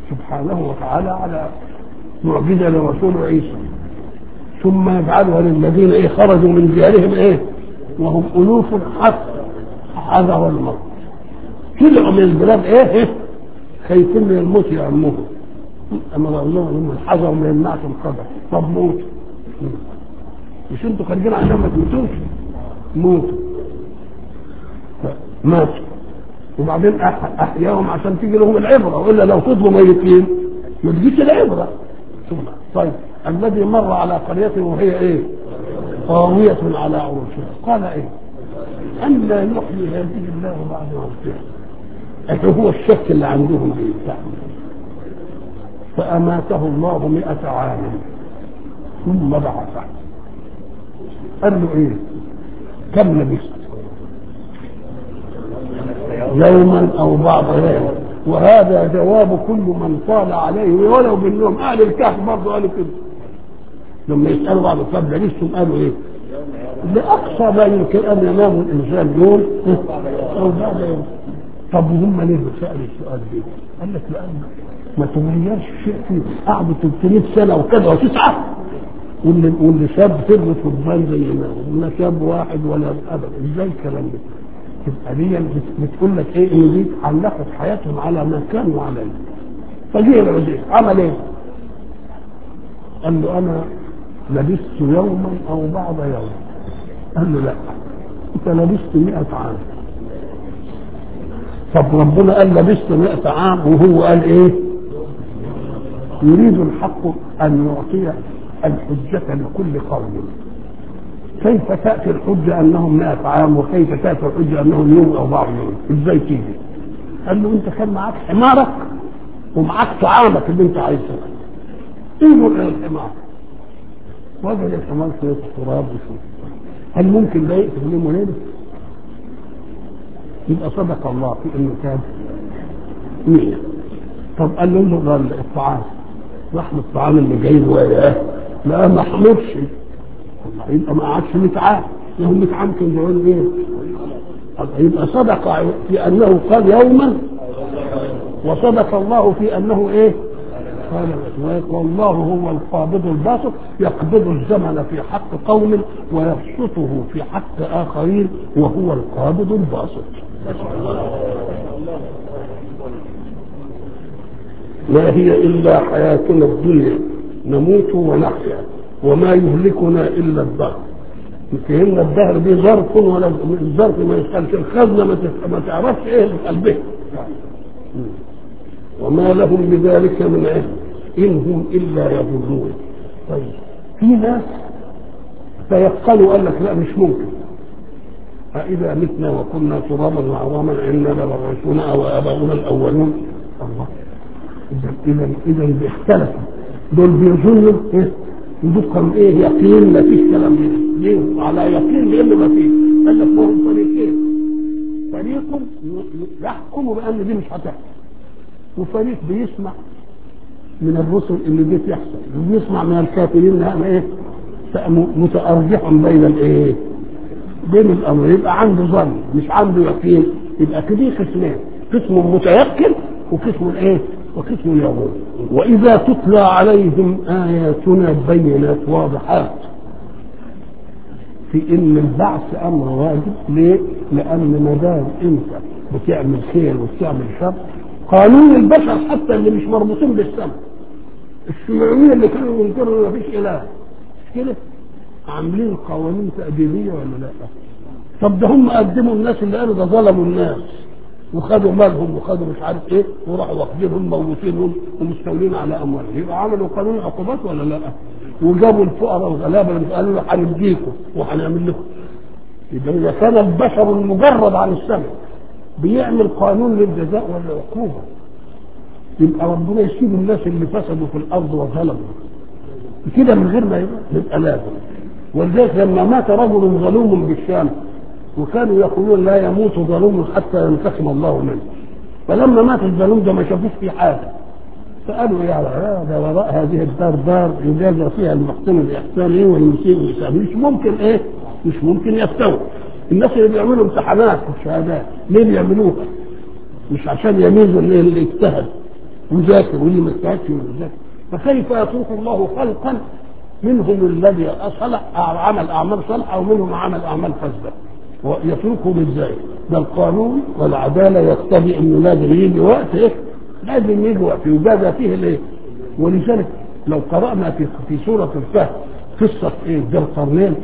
سبحانه وتعالى على معجزة لرسول عيسى ثم يجعلها للذين ايه خرجوا من ديارهم ايه وهم الوف حتى حذر الموت طلعوا من البلاد ايه, إيه؟ خايفين من الموت يعمهم اما لهم هم حذروا من يمنعكم قدر طب موت مش انتوا خارجين عشان ما تموتوش موتوا ماتوا وبعدين أح- احياهم عشان تيجي لهم العبره والا لو فضلوا ميتين ما تجيش العبره ثم طيب الذي مر على قريته وهي ايه؟ خاوية على عروشها قال ايه؟ أن لا يحيي هذه الله بعد موتها أهو هو الشك اللي عندهم ايه بتاعهم. فأماته الله مئة عام ثم بعثه قال له ايه؟ كم لبثت؟ يوما او بعض يوم وهذا جواب كل من طال عليه ولو بالنوم اهل الكهف برضه قالوا كده لما يسالوا بعض طب لبثتم قالوا ايه؟ لاقصى ما يمكن ان ينام الانسان يوم او بعد يوم طب وهم ليه سالوا السؤال ده؟ قال لك لان ما تغيرش شيء فيه قعدوا 300 سنه وكذا وتسعه واللي واللي شاب ثبت في الضال زي ما هو لا شاب واحد ولا ابدا ازاي الكلام ده؟ تبقى دي بت- بتقول لك ايه ان دي علقت حياتهم على ما كانوا عليه فجه العزيز عمل ايه؟ قال له انا لبثت يوما او بعض يوم قال له لا انت لبثت 100 عام طب ربنا قال لبثت 100 عام وهو قال ايه؟ يريد الحق ان يعطي الحجة لكل قوم كيف تأتي الحجة أنهم 100 عام وكيف تأتي الحجة أنهم يوم أو بعض يوم إزاي تيجي قال له أنت كان معاك حمارك ومعاك طعامك اللي أنت عايزه انظر إلى الحمار وجد الحمار في التراب وشوف هل ممكن ده يقتل يوم وليلة؟ يبقى صدق الله في انه كان مية طب قال له انظر الطعام لحم الطعام اللي جاي وياه لا ما حمرش والله يبقى ما قعدش 100 عام له 100 عام كان يقول ايه؟ طب يبقى صدق في انه قال يوما وصدق الله في انه ايه؟ قال والله هو القابض الباسط يقبض الزمن في حق قوم ويبسطه في حق اخرين وهو القابض الباسط ما هي الا حياتنا الدنيا نموت ونحيا وما يهلكنا الا الدهر فهمنا الدهر دي ظرف ولا الظرف ما يسالش الخزنه ما تف- ما تعرفش ايه اللي في قلبها وما لهم بذلك من علم ان هم الا يظنون طيب في ناس تيقنوا قال لك لا مش ممكن أإذا متنا وكنا ترابا وعظاما إنا لمبعوثون أو آباؤنا الأولون الله إذا إذا إذا اختلفوا دول بيظنوا إيه؟ يدخل إيه يقين ما فيش كلام من ليه؟ على يقين لأن ما فيش قال لك ما هم فريقين فريق يحكم بأن دي مش هتحصل وفريق بيسمع من الرسل اللي دي تحصل وبيسمع من الكافرين انها ايه متأرجح بين الايه بين الامر يبقى عنده ظن مش عنده يقين يبقى كده قسمين قسم متيقن وقسم ايه وقسم يظن واذا تتلى عليهم اياتنا بينات واضحات في ان البعث امر واجب ليه؟ لان ما دام انت بتعمل خير وبتعمل شر قانون البشر حتى اللي مش مربوطين بالسماء الشيوعيين اللي كانوا ينكروا ما فيش اله مش كده عاملين قوانين تأديبية ولا لا طب ده هم قدموا الناس اللي قالوا ده ظلموا الناس وخدوا مالهم وخدوا مش عارف ايه وراحوا واخدينهم موتينهم ومستولين على اموالهم يبقى عملوا قانون عقوبات ولا لا وجابوا الفقراء والغلابه اللي قالوا له هنديكم وهنعمل لكم يبقى اذا كان البشر المجرد عن السمع بيعمل قانون للجزاء والعقوبه يبقى ربنا يسيب الناس اللي فسدوا في الارض وظلموا كده من غير ما يبقى لازم ولذلك لما مات رجل ظلوم بالشام وكانوا يقولون لا يموت ظلوم حتى ينتقم الله منه فلما مات الظلوم ده ما شافوش فيه حاجه فقالوا يا هذا وراء هذه الدار دار يجازى فيها المحسن باحسانه والمسيء بإحسانه مش ممكن ايه؟ مش ممكن يستوي الناس اللي بيعملوا امتحانات وشهادات ليه بيعملوها؟ مش عشان يميزوا اللي اللي اجتهد وذاكر واللي ما اجتهدش وذاكر فكيف يترك الله خلقا منهم الذي صلح عمل اعمال صالحه ومنهم عمل اعمال فاسده ويتركهم ازاي؟ ده القانون والعداله يقتضي انه لازم يجي وقت ايه؟ لازم يجي وقت يجازى فيه الايه؟ ولذلك لو قرانا في في سوره الكهف قصه ايه؟ ذي القرنين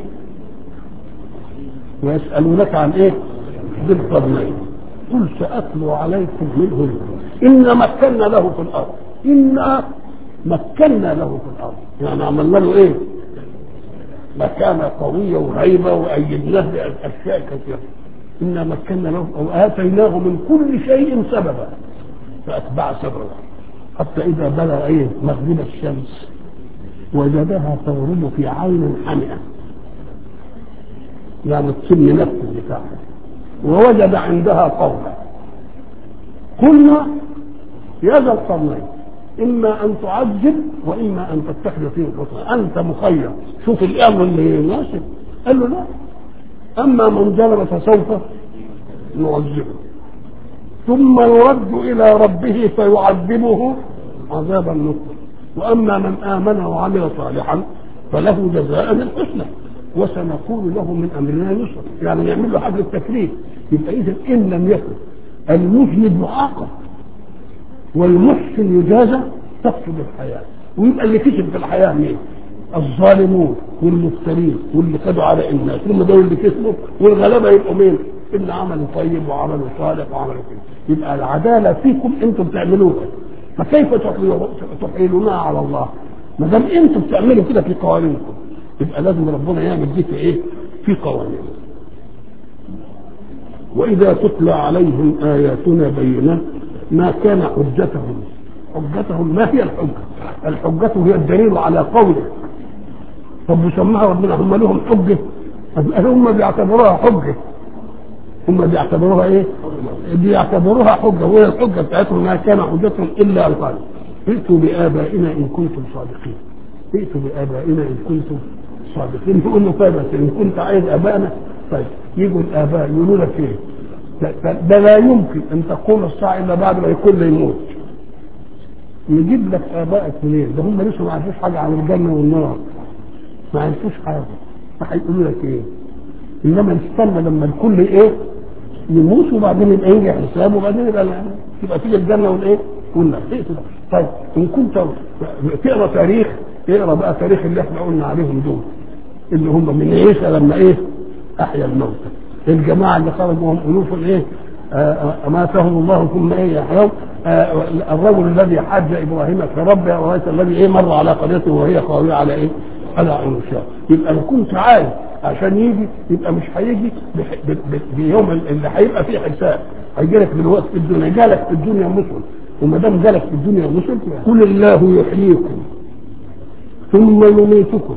ويسالونك عن ايه؟ ذي القرنين قل ساتلو عليكم منه إنا مكنا له في الأرض إنا مكنا له في الأرض يعني عملنا له إيه مكانة قوية وهيبة وأيدناه بأشياء كثيرة إنا مكنا له وآتيناه من كل شيء سببا فأتبع سببا حتى إذا بلغ إيه مغرب الشمس وجدها تغرب في عين حمئة يعني تسمي نفس بتاعها ووجد عندها قوما قلنا يا ذا القرنين اما ان تعذب واما ان تتخذ فيه حسنا انت مخير شوف الامر اللي يناسب قال له لا اما من ظلم فسوف نعذبه ثم يرد الى ربه فيعذبه عذابا نكرا واما من امن وعمل صالحا فله جزاء الحسنى وسنقول له من امرنا يسرا يعني نعمل له حبل التكليف يبقى اذا ان لم يكن المذنب يعاقب والمحسن يجازى تفسد الحياه ويبقى اللي كسب في الحياه مين؟ الظالمون والمفترين واللي خدوا على الناس هم دول اللي كسبوا والغلبه يبقوا مين؟ اللي عملوا طيب وعملوا صالح وعملوا كده يبقى العداله فيكم انتم بتعملوها فكيف تحيلونها على الله؟ ما دام انتم بتعملوا كده في قوانينكم يبقى لازم ربنا يعمل دي في ايه؟ في قوانين واذا تتلى عليهم اياتنا بينات ما كان حجتهم حجتهم ما هي الحجه؟ الحجه هي الدليل على قوله طب وسماها ربنا هم لهم حجه هم بيعتبروها حجه هم بيعتبروها ايه؟ بيعتبروها حجه وهي الحجه بتاعتهم ما كان حجتهم الا ان قالوا ائتوا بابائنا ان كنتم صادقين ائتوا بابائنا ان كنتم صادقين تقول له طيب بس ان كنت عايز ابائنا طيب يجوا الاباء يقولوا لك ايه؟ ده لا يمكن ان تقوم الساعه الا بعد ما الكل يموت نجيب لك ابائك منين؟ ده هم لسه ما عرفوش حاجه عن الجنه والنار ما عرفوش حاجه فهيقولوا لك ايه؟ انما نستنى لما الكل ايه؟ يموت وبعدين يبقى يجي حساب وبعدين يبقى تبقى تيجي الجنه والايه؟ والنار طيب ان كنت تقرا تاريخ اقرا بقى تاريخ اللي احنا قلنا عليهم دول اللي هم من عيسى لما ايه؟ احيا الموتى الجماعه اللي خرجوا هم الوف الايه؟ اماتهم الله ثم ايه يحيون الرجل الذي حاج ابراهيم كرب ورايت الذي ايه مر على قريته وهي خاويه على ايه؟ على عروشها يبقى لو كنت عايز عشان يجي يبقى مش هيجي بيوم اللي هيبقى فيه حساب هيجي لك دلوقتي في الدنيا جالك في الدنيا مسلم وما دام جالك في الدنيا مسلم قل الله يحييكم ثم يميتكم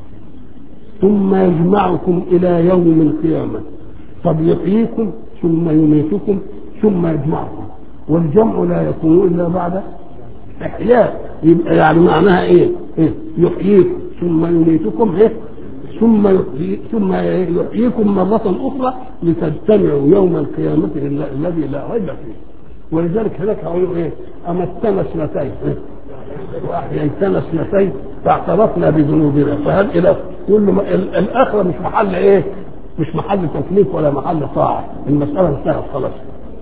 ثم يجمعكم الى يوم القيامه طب يحييكم ثم يميتكم ثم يجمعكم والجمع لا يكون الا بعد احياء يبقى يعني معناها ايه؟ إيه؟ يحييكم ثم يميتكم ايه؟ ثم يحيي ثم يحييكم مرة أخرى لتجتمعوا يوم القيامة الذي لا ريب فيه ولذلك هناك هقولوا ايه؟ أمتنا اثنتين إيه؟ وأحييتنا اثنتين فاعترفنا بذنوبنا فهل إلى كل ما الآخرة مش محل إيه؟ مش محل تكليف ولا محل طاعة المسألة انتهت خلاص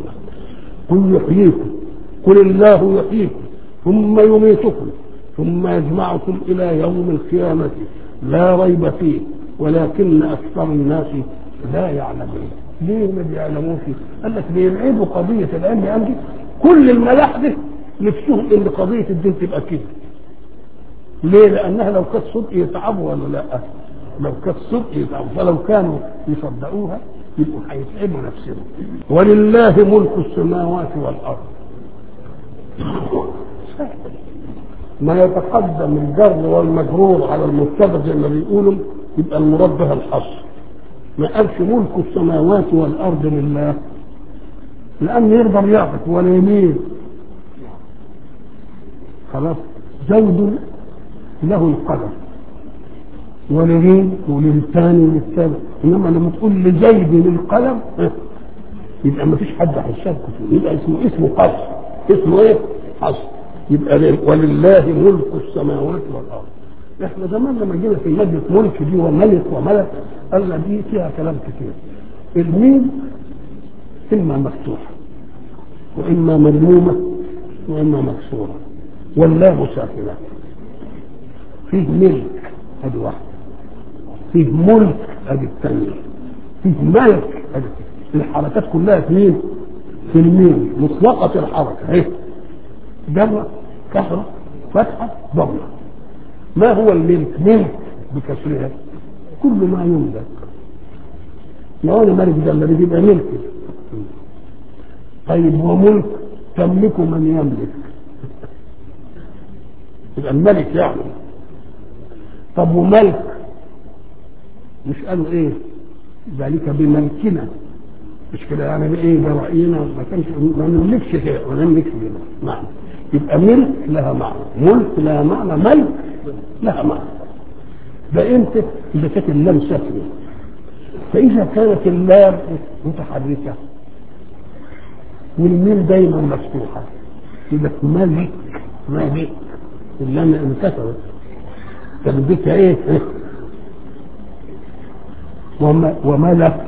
قل يحييكم قل الله يحييكم ثم يميتكم ثم يجمعكم إلى يوم القيامة لا ريب فيه ولكن أكثر الناس لا يعلمون ليه ما بيعلموش قال لك بيبعدوا قضية العلم عندي كل الملاحدة نفسهم ان قضية الدين تبقى كده ليه لانها لو كانت صدق يتعبوا ولا لا لو كانت صدق يتعبوا فلو كانوا يصدقوها يبقوا هيتعبوا نفسهم ولله ملك السماوات والارض ما يتقدم الجر والمجرور على المبتدا زي ما بيقولوا يبقى المراد بها الحصر ما قالش ملك السماوات والارض لله لان يقدر يعطف ولا يمين خلاص زيد له القدر ولمين وللثاني وللثالث انما لما تقول لزيد القلم يبقى ما فيش حد هيشاركه فيه يبقى اسمه اسمه قصر اسمه ايه؟ حصر يبقى ولله ملك السماوات والارض احنا زمان لما جينا في مادة ملك دي وملك وملك قالنا دي فيها كلام كتير الميم اما مفتوحه واما مذمومه واما مكسوره واللام ساكنه فيه ملك ادي واحده فيه ملك ادي الثانيه فيه ملك ادي الحركات كلها في مين؟ في الميم مطلقة الحركة اهي جمع كسرة فتحة ضمة ما هو الملك؟ ملك بكسرها كل ما يملك لو انا ملك ده الذي بيبقى ملك طيب وملك تملك من يملك يبقى الملك يعني طب وملك مش قالوا ايه ذلك بملكنا مش كده يعني بايه برأينا ما كانش ما نملكش كده ما نملكش كده نعم يبقى ملك لها معنى ملك لها معنى ملك لها معنى ده امتى اذا كانت اللام ساكنه فاذا كانت اللام متحركه والميم دايما مفتوحه يبقى ملك ملك اللام انكسرت كان بك ايه وم- وملك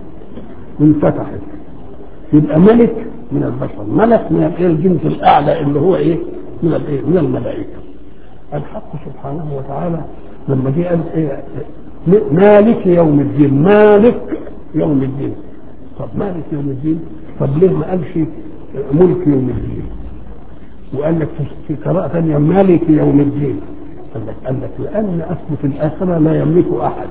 انفتحت يبقى ملك من البشر ملك من الايه الجنس الاعلى اللي هو ايه من الايه من الملائكه الحق سبحانه وتعالى لما جه قال ايه مالك يوم الدين مالك يوم الدين طب مالك يوم الدين طب ليه ما قالش ملك يوم الدين وقال لك في قراءة ثانية مالك يوم الدين قال لك قال لك لأن أصل في الآخرة لا يملك أحد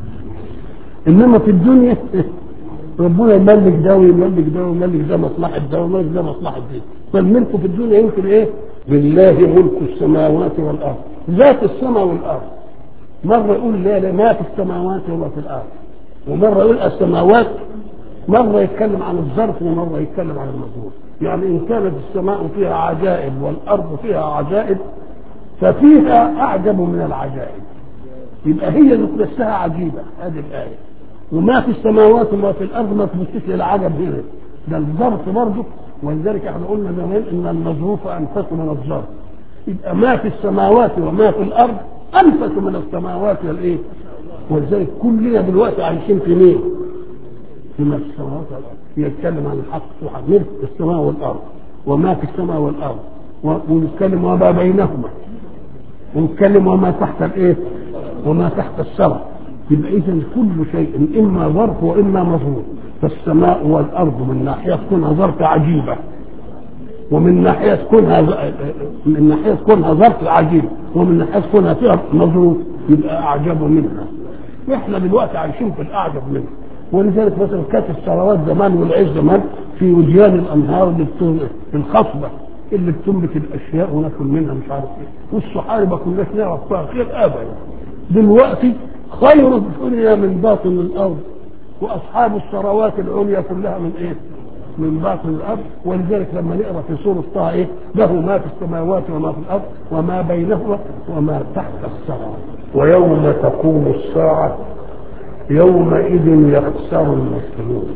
إنما في الدنيا ربنا يملك ده ويملك ده ويملك ده مصلحة ده ويملك ده مصلحة دي فالملك في الدنيا يمكن إيه؟ لله ملك السماوات والأرض ذات السماء والأرض مرة يقول لا لا ما في السماوات وما في الأرض ومرة يقول السماوات مرة يتكلم عن الظرف ومرة يتكلم عن المظروف يعني إن كانت السماء فيها عجائب والأرض فيها عجائب ففيها أعجب من العجائب يبقى هي ذات نفسها عجيبة هذه الآية وما في السماوات وما في الأرض ما تبصش للعجب هنا ده الظرف برضه ولذلك احنا قلنا زمان ان المظروف انفس من الظرف يبقى ما في السماوات وما في الارض انفس من السماوات والايه ولذلك كلنا دلوقتي عايشين في مين؟ فيما في السماوات والارض يتكلم عن الحق سبحانه ملك السماء والارض وما في السماء والارض و- ونتكلم وما بينهما ونتكلم وما تحت الايه؟ وما تحت السماء يبقى اذا كل شيء اما ظرف واما مظروف فالسماء والارض من ناحيه كونها ظرف عجيبه ومن ناحيه كونها من ناحيه كونها ظرف عجيب ومن ناحيه كونها فيها مظروف يبقى اعجب منها واحنا دلوقتي عايشين في الاعجب منها ولذلك مثلا كانت الثروات زمان والعز زمان في وديان الانهار اللي بتن- في الخصبه اللي بتنبت الاشياء وناكل منها مش عارف ايه والصحاري ما كناش نعرف فيها خير ابدا دلوقتي خير الدنيا من باطن الارض واصحاب الثروات العليا كلها من ايه؟ من باطن الارض ولذلك لما نقرا في سوره طه ايه؟ له ما في السماوات وما في الارض وما بينهما وما تحت الثرى ويوم تقوم الساعه يومئذ يخسر المبطلون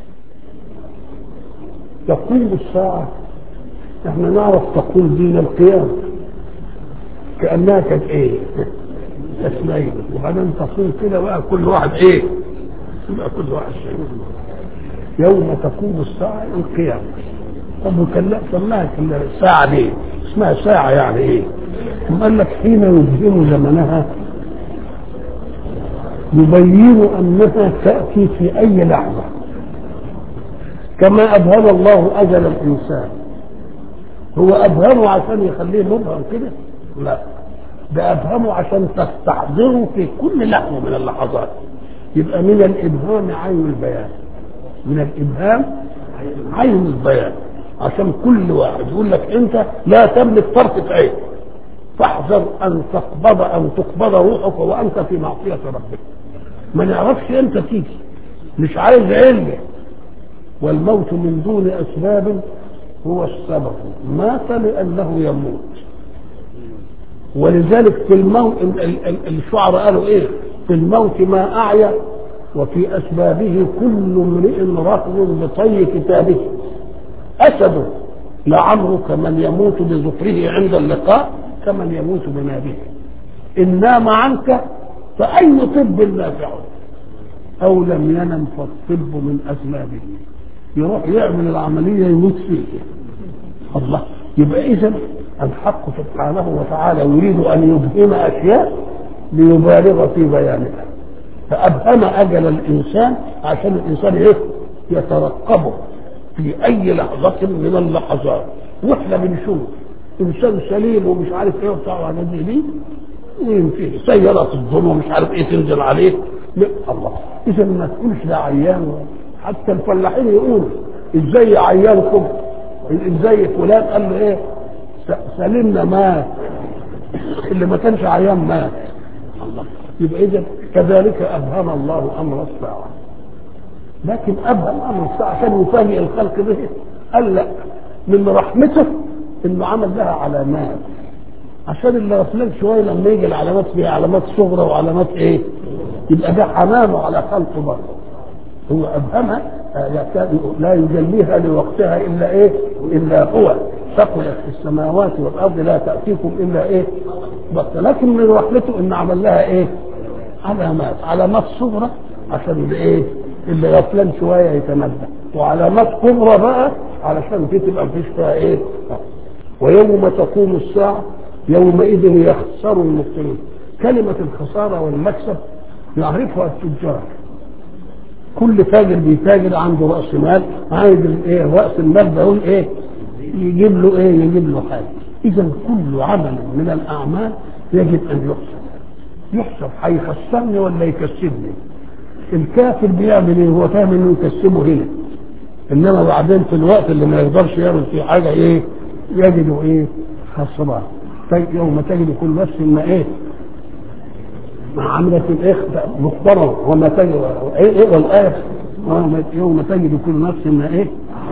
تقوم الساعه احنا نعرف تقوم دين القيامه كانها كانت ايه؟ اسمين وبعدين تقوم كده بقى كل واحد ايه؟ يبقى كل واحد شيء يوم تقوم الساعة القيامة طب وكلا سماها كلا ساعة ليه؟ اسمها ساعة يعني ايه؟ ثم قال لك حين يبهم زمنها يبين انها تأتي في اي لحظة كما ابهم الله اجل الانسان هو ابهمه عشان يخليه مبهم كده؟ لا ده ابهمه عشان تستحضره في كل لحظة من اللحظات يبقى من الابهام عين البيان من الابهام عين البيان عشان كل واحد يقول لك انت لا تملك طرفة عين فاحذر ان تقبض ان تقبض روحك وانت في معصية ربك ما نعرفش امتى تيجي مش عايز علم والموت من دون اسباب هو السبب مات لانه يموت ولذلك في الموت ال- ال- ال- الشعراء قالوا ايه في الموت ما اعيا وفي اسبابه كل امرئ رهن بطي كتابه اسد لعمرك من يموت بظفره عند اللقاء كمن يموت بنابه إن نام عنك فأي طب نافع أو لم ينم فالطب من أسبابه يروح يعمل العملية يموت فيه الله يبقى إذا الحق سبحانه وتعالى يريد أن يبهم أشياء ليبالغ في بيانها فأبهم أجل الإنسان عشان الإنسان إيه يترقبه في أي لحظة من اللحظات وإحنا بنشوف إنسان سليم ومش عارف إيه وبتاع وحاجات زي دي وينفيه سيارة الظلم ومش عارف إيه تنزل عليه الله إذا ما تقولش ده عيان حتى الفلاحين يقولوا إزاي عيانكم إزاي فلان قال له إيه سلمنا مات اللي ما كانش عيان مات الله يبقى اذا كذلك ابهم الله امر الساعه لكن ابهم امر الساعه عشان يفاجئ الخلق به قال لا من رحمته انه عمل لها علامات عشان اللي غفلان شويه لما يجي العلامات فيها علامات صغرى وعلامات ايه يبقى ده حنانه على خلقه برضه هو ابهمها لا يجليها لوقتها الا ايه الا هو ثقلت في السماوات والارض لا تاتيكم الا ايه بس لكن من رحمته ان عمل لها ايه علامات علامات صغرى عشان اللي ايه اللي غفلان شويه يتنبه وعلامات كبرى بقى علشان دي تبقى مفيش فيها ايه ويوم تقوم الساعه يومئذ يخسر المبطلون كلمه الخساره والمكسب يعرفها التجار كل تاجر بيتاجر عنده راس مال عايز ايه راس المال ده يقول ايه يجيب له ايه يجيب له حاجه اذا كل عمل من الاعمال يجب ان يحسب يحسب هيخسرني ولا يكسبني الكافر بيعمل ايه هو فاهم انه يكسبه هنا انما بعدين في الوقت اللي ما يقدرش يعمل فيه حاجه ايه يجد ايه خسران يوم تجد كل نفس ما ايه مع عملة الايه مختبرة وما تجد ايه ايه والايه يوم تجد كل نفس ما ايه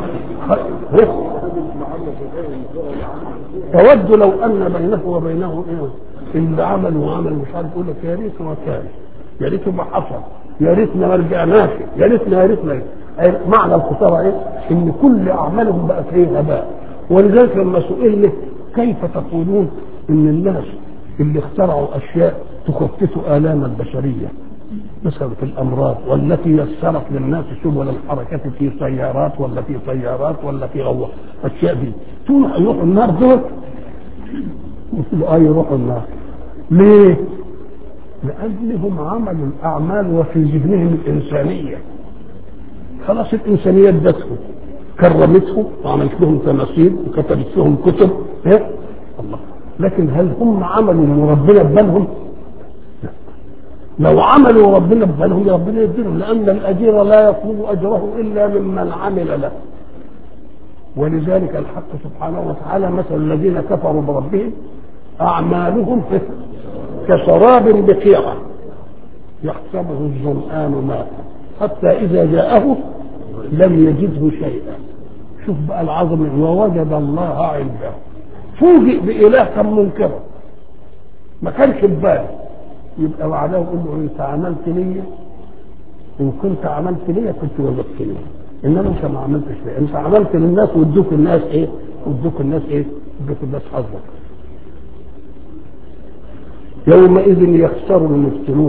تود لو ان بينه وبينه ايه اللي عمل وعمل مش عارف يقول لك يا ريت ما كان يا ريت ما حصل يا ريتنا ما رجعناش يا ريتنا يا ريتنا معنى الخساره ايه؟ ان كل اعمالهم بقت ايه غباء ولذلك لما سئلنا كيف تقولون ان الناس اللي اخترعوا اشياء تخفف الام البشريه مثلا في الامراض والتي يسرت للناس سبل الحركه في سيارات ولا في سيارات ولا في غوة اشياء دي تقول يروحوا النار دول يقولوا اه يروحوا النار ليه؟ لأنهم عملوا الأعمال وفي ذهنهم الإنسانية خلاص الإنسانية ادتهم كرمتهم وعملت لهم تماثيل وكتبت لهم كتب إيه؟ الله لكن هل هم عملوا وربنا ببالهم؟ لا لو عملوا وربنا ببالهم ربنا يديرهم لأن الأجير لا يطلب أجره إلا ممن عمل له ولذلك الحق سبحانه وتعالى مثل الذين كفروا بربهم أعمالهم كسراب بقيعة يحسبه الظمآن ماء حتى إذا جاءه لم يجده شيئا شوف بقى العظمة ووجد الله عنده فوجئ بإله كان منكرا ما كانش في باله يبقى بعدها يقول له انت عملت لي ان كنت عملت لي كنت وجدتني انما انت ما عملتش لي انت عملت للناس وادوك الناس ايه وادوك الناس ايه ادوك الناس حظك يومئذ يخسر المبتلون